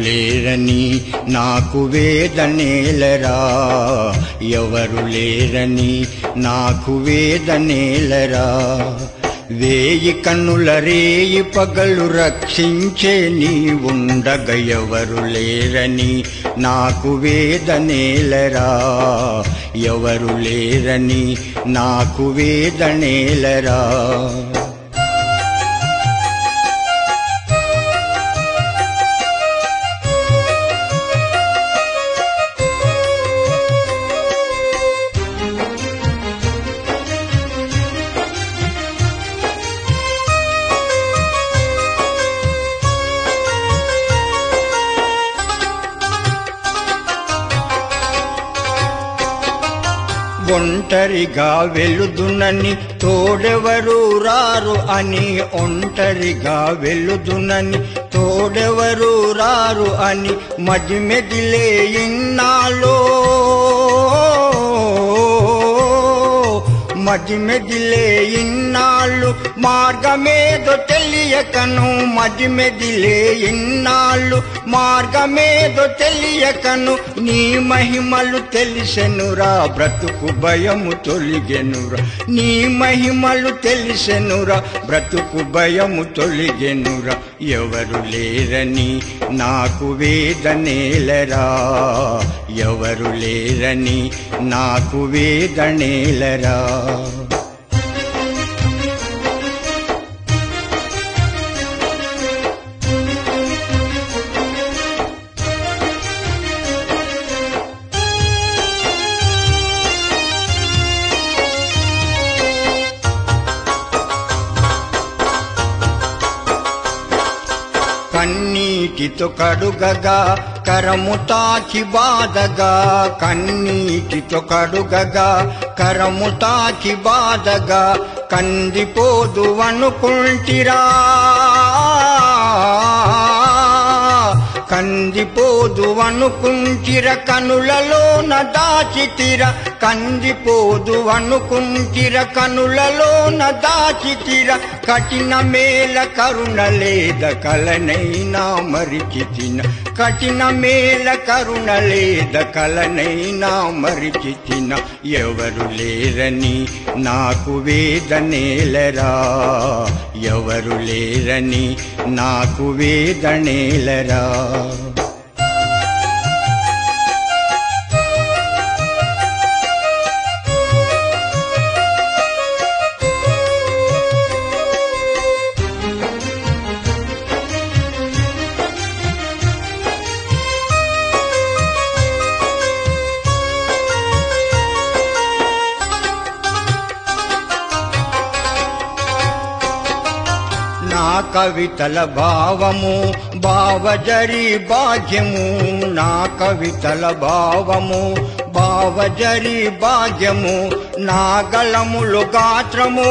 లేరని నాకు వేదనేలరా ఎవరు లేరని నాకు వేదనేలరా వేయి కన్నుల రేయి పగలు రక్షించే నీ ఉండగ ఎవరు లేరని నాకు వేదనేలరా ఎవరు లేరని నాకు వేదనేలరా ఒంటరిగా వెలుదునని తోడెవరు రారు అని ఒంటరిగా వెలుదునని తోడెవరు రారు అని మది మెదిలే ఇన్నాలో మది మెదిలే ఇన్నాళ్ళు మార్గమేదో తెలియకను మది మెదిలే ఇన్నాళ్ళు మార్గమేదో తెలియకను నీ మహిమలు తెలిసెనురా బ్రతుకు భయము తొలిగెనురా నీ మహిమలు తెలిసెనురా బ్రతుకు భయము తొలిగెనురా ఎవరు లేరని నాకు వేదనేలరా ఎవరు లేరని నాకు వేదనేలరా కన్నీటితో కడుగగా కరము తాకి బాధగా కన్నీటితో కడుగగా కరము తాకి బాధగా కందిపోదు అనుకుంటిరా కందిపోదు అనుకుంటిర కనులలోన దాచితిర కందిపోదు అనుకుంటిర కనులలోన దాచితిర కఠిన మేల కరుణ లేద కలనైనా మరిచితిన కఠిన మేల కరుణ లేద కలనైనా మరిచితిన ఎవరు లేరని నాకు వేదనేలరా ఎవరు లేరని నాకు వేదనేలరా నా కవితల భావము భావజరి భాగ్యము నా కవితల భావము భావజరి భాగ్యము నా గళములు గాత్రము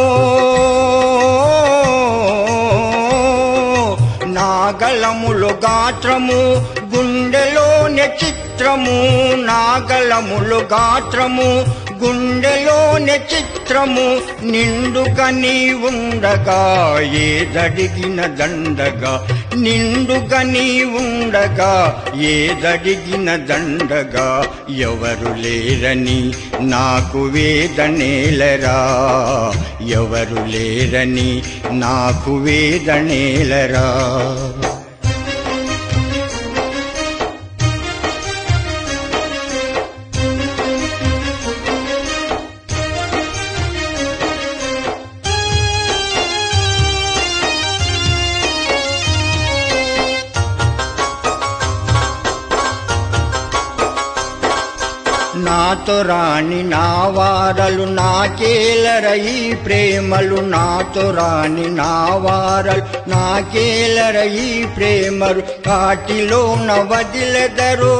నా గళములు గాత్రము గుండెలోని చిత్రము నా గళములు గాత్రము గుండెలోని చిత్రము నిండుగా నీ ఉండగా ఏదడిగిన దండగా నిండుగా నీ ఉండగా ఏదడిగిన దండగా ఎవరు లేరని నాకు వేదనేలరా ఎవరు లేరని నాకు వేదనేలరా నాతో రాని నా వారలు నాకేలర ఈ ప్రేమలు నాతో రాని నా వారలు నాకేలర ఈ ప్రేమలు కాటిలోన వదిలెదరో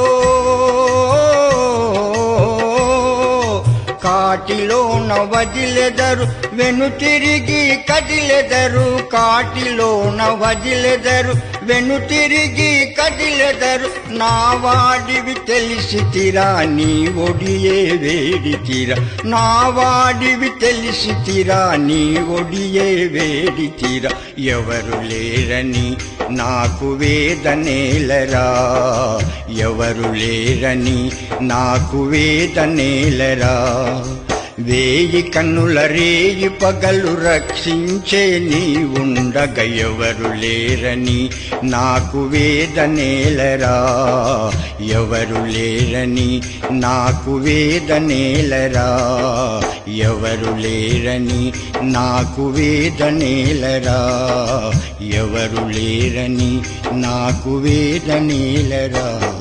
కాటిలోన వదిలెదరు వెను తిరిగి కదిలెదరు కాటిలోన వదిలెదరు వెను తిరిగి కదిలెదరు నా వాడివి తెలిసి తిరా నీ ఒడియే వేడి తీరా నా వాడివి తెలిసి తిరా నీ ఒడియే వేడి తీరా ఎవరు లేరని నాకు వేదనేలరా ఎవరు లేరని నాకు వేదనేలరా వేయి కన్నుల రేయి పగలు రక్షించే నీ ఉండగ ఎవరు లేరని నాకు వేదనేలరా ఎవరు లేరని నాకు వేదనేలరా ఎవరు లేరని నాకు వేదనేలరా ఎవరు లేరని నాకు వేదనేలరా